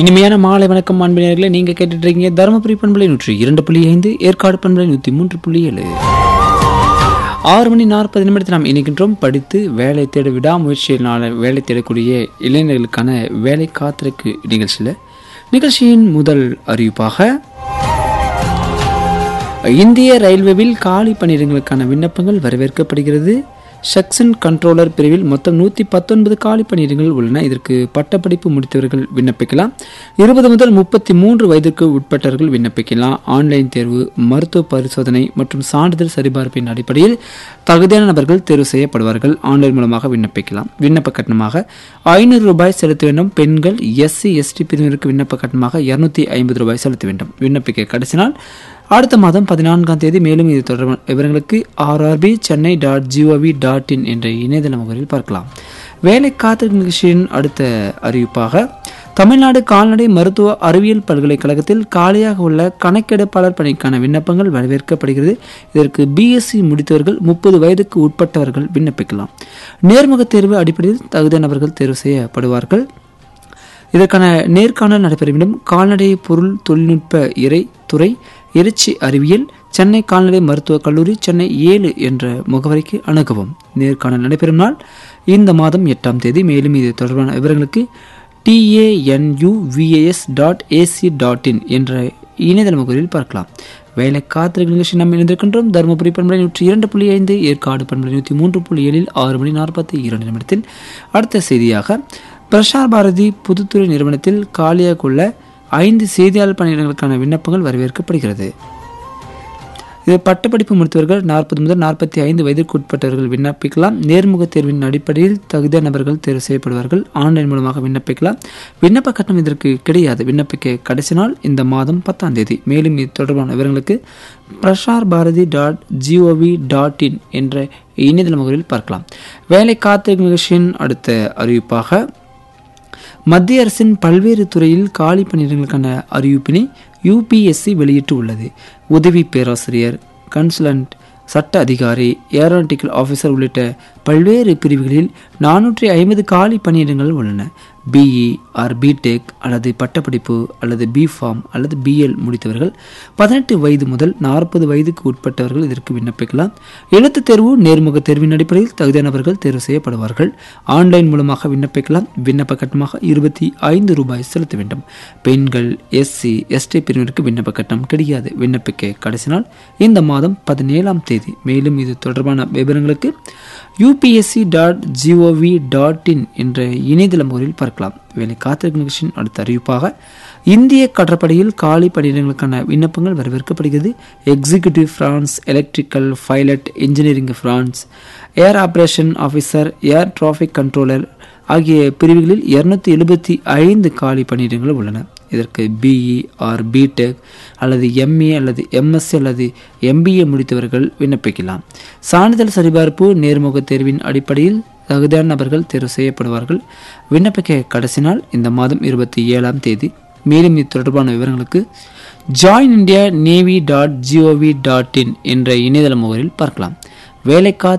இனிமையான மாலை வணக்கம் அன்பினர்களை நீங்க கேட்டுட்டு இருக்கீங்க தருமபுரி பண்பலை நூற்றி இரண்டு புள்ளி ஐந்து ஏற்காடு பண்பலை நூற்றி மூன்று புள்ளி ஏழு ஆறு மணி நாற்பது நிமிடத்தில் நாம் இணைக்கின்றோம் படித்து வேலை தேட விடாமுயற்சியினால் வேலை தேடக்கூடிய இளைஞர்களுக்கான வேலை காத்திருக்கு நிகழ்ச்சியில் நிகழ்ச்சியின் முதல் அறிவிப்பாக இந்திய ரயில்வேவில் காலி பணியிடங்களுக்கான விண்ணப்பங்கள் வரவேற்கப்படுகிறது செக்ஷன் கண்ட்ரோலர் பிரிவில் மொத்தம் நூற்றி பத்தொன்பது காலி பணியிடங்கள் உள்ளன இதற்கு பட்டப்படிப்பு முடித்தவர்கள் விண்ணப்பிக்கலாம் இருபது முதல் முப்பத்தி மூன்று வயதுக்கு உட்பட்டவர்கள் விண்ணப்பிக்கலாம் ஆன்லைன் தேர்வு மருத்துவ பரிசோதனை மற்றும் சான்றிதழ் சரிபார்ப்பின் அடிப்படையில் தகுதியான நபர்கள் தேர்வு செய்யப்படுவார்கள் ஆன்லைன் மூலமாக விண்ணப்பிக்கலாம் விண்ணப்ப கட்டணமாக ஐநூறு ரூபாய் செலுத்த வேண்டும் பெண்கள் எஸ்சி எஸ்டி பிரிவினருக்கு விண்ணப்ப கட்டணமாக இருநூத்தி ஐம்பது ரூபாய் செலுத்த வேண்டும் விண்ணப்பிக்க கடைசி நாள் அடுத்த மாதம் பதினான்காம் தேதி மேலும் இது தொடர்பான விவரங்களுக்கு RRB Chennai dot GOV dot in என்ற இணையதள முகவரியில் பார்க்கலாம் வேலை காத்திருக்கும் நிகழ்ச்சியின் அடுத்த அறிவிப்பாக தமிழ்நாடு கால்நடை மருத்துவ அறிவியல் பல்கலைக்கழகத்தில் காலியாக உள்ள கணக்கெடுப்பாளர் பணிக்கான விண்ணப்பங்கள் வரவேற்கப்படுகிறது இதற்கு பிஎஸ்சி முடித்தவர்கள் முப்பது வயதுக்கு உட்பட்டவர்கள் விண்ணப்பிக்கலாம் நேர்முகத் தேர்வு அடிப்படையில் தகுதியானவர்கள் தேர்வு செய்யப்படுவார்கள் இதற்கான நேர்காணல் நடைபெற வேண்டும் கால்நடை பொருள் தொழில்நுட்ப இறை துறை இறைச்சி அறிவியல் சென்னை கால்நடை மருத்துவக் கல்லூரி சென்னை ஏழு என்ற முகவரிக்கு அணுகவும் நேர்காணல் நடைபெறும் நாள் இந்த மாதம் எட்டாம் தேதி மேலும் இது தொடர்பான விவரங்களுக்கு TANUVAS dot AC dot in என்ற இணையதள முகவரியில் பார்க்கலாம் வேலை காத்திருக்கும் நிகழ்ச்சி நாம் இணைந்திருக்கின்றோம் தருமபுரி பண்பலை நூற்றி இரண்டு புள்ளி ஐந்து ஏற்காடு பண்பலை நூற்றி மூன்று புள்ளி ஏழில் ஆறு மணி நாற்பத்தி இரண்டு நிமிடத்தில் அடுத்த செய்தியாக பிரசார் பாரதி பொதுத்துறை நிறுவனத்தில் காலியாக உள்ள ஐந்து செய்தியாளர் பணியிடங்களுக்கான விண்ணப்பங்கள் வரவேற்கப்படுகிறது இது பட்டப்படிப்பு முடித்தவர்கள் நாற்பது முதல் நாற்பத்தி ஐந்து வயதிற்கு உட்பட்டவர்கள் விண்ணப்பிக்கலாம் நேர்முக தேர்வின் அடிப்படையில் தகுதியான நபர்கள் தேர்வு செய்யப்படுவார்கள் ஆன்லைன் மூலமாக விண்ணப்பிக்கலாம் விண்ணப்ப கட்டணம் இதற்கு கிடையாது விண்ணப்பிக்க கடைசி நாள் இந்த மாதம் பத்தாம் தேதி மேலும் இது தொடர்பான விவரங்களுக்கு Prasar Bharati dot GOV dot in என்ற இணையதள முகவரியில் பார்க்கலாம் வேலை காத்திருக்கும் நிகழ்ச்சியின் அடுத்த அறிவிப்பாக மத்திய அரசின் பல்வேறு துறையில் காலி பணியிடங்களுக்கான அறிவிப்பினை யூபிஎஸ்சி வெளியிட்டு உள்ளது உதவி பேராசிரியர் கன்சுலண்ட் சட்ட அதிகாரி ஏரோநாட்டிக்கல் ஆஃபீஸர் உள்ளிட்ட பல்வேறு பிரிவுகளில் நானூற்றி ஐம்பது காலி பணியிடங்கள் உள்ளன பிஇ ஆர் பிடெக் அல்லது பட்டப்படிப்பு அல்லது பிஃபார்ம் அல்லது பிஎல் முடித்தவர்கள் பதினெட்டு வயது முதல் நாற்பது வயதுக்கு உட்பட்டவர்கள் இதற்கு விண்ணப்பிக்கலாம் எழுத்துத் தேர்வு நேர்முக தேர்வின் அடிப்படையில் தகுதியானவர்கள் தேர்வு செய்யப்படுவார்கள் ஆன்லைன் மூலமாக விண்ணப்பிக்கலாம் விண்ணப்ப கட்டணமாக இருபத்தி ஐந்து ரூபாய் செலுத்த வேண்டும் பெண்கள் எஸ்சி எஸ்டி பிரிவினருக்கு விண்ணப்ப கட்டணம் கிடையாது விண்ணப்பிக்க கடைசி நாள் இந்த மாதம் பதினேழாம் தேதி மேலும் இது தொடர்பான விவரங்களுக்கு UPSC dot GOV dot in என்ற இணையதள முகவரில் பார்க்கலாம் வேலை காத்திருக்கும் நிகழ்ச்சியின் அடுத்த அறிவிப்பாக இந்திய கடற்படையில் காலி பணியிடங்களுக்கான விண்ணப்பங்கள் வரவேற்கப்படுகிறது executive branch electrical pilot engineering branch air operation officer air traffic controller ஆகிய பிரிவுகளில் இருநூத்தி எழுபத்தி ஐந்து காலி பணியிடங்கள் உள்ளன இதற்கு பிஇ ஆர் பிடெக் அல்லது எம்ஏ அல்லது எம்எஸ்சி அல்லது எம்பிஏ முடித்தவர்கள் விண்ணப்பிக்கலாம் சான்றிதழ் சரிபார்ப்பு நேர்முக தேர்வின் அடிப்படையில் தகுதியான நபர்கள் தேர்வு செய்யப்படுவார்கள் விண்ணப்பிக்க கடைசி நாள் இந்த மாதம் இருபத்தி ஏழாம் தேதி மேலும் இது தொடர்பான விவரங்களுக்கு join India navy dot GOV dot in என்ற இணையதள முகவரில் பார்க்கலாம் வேலை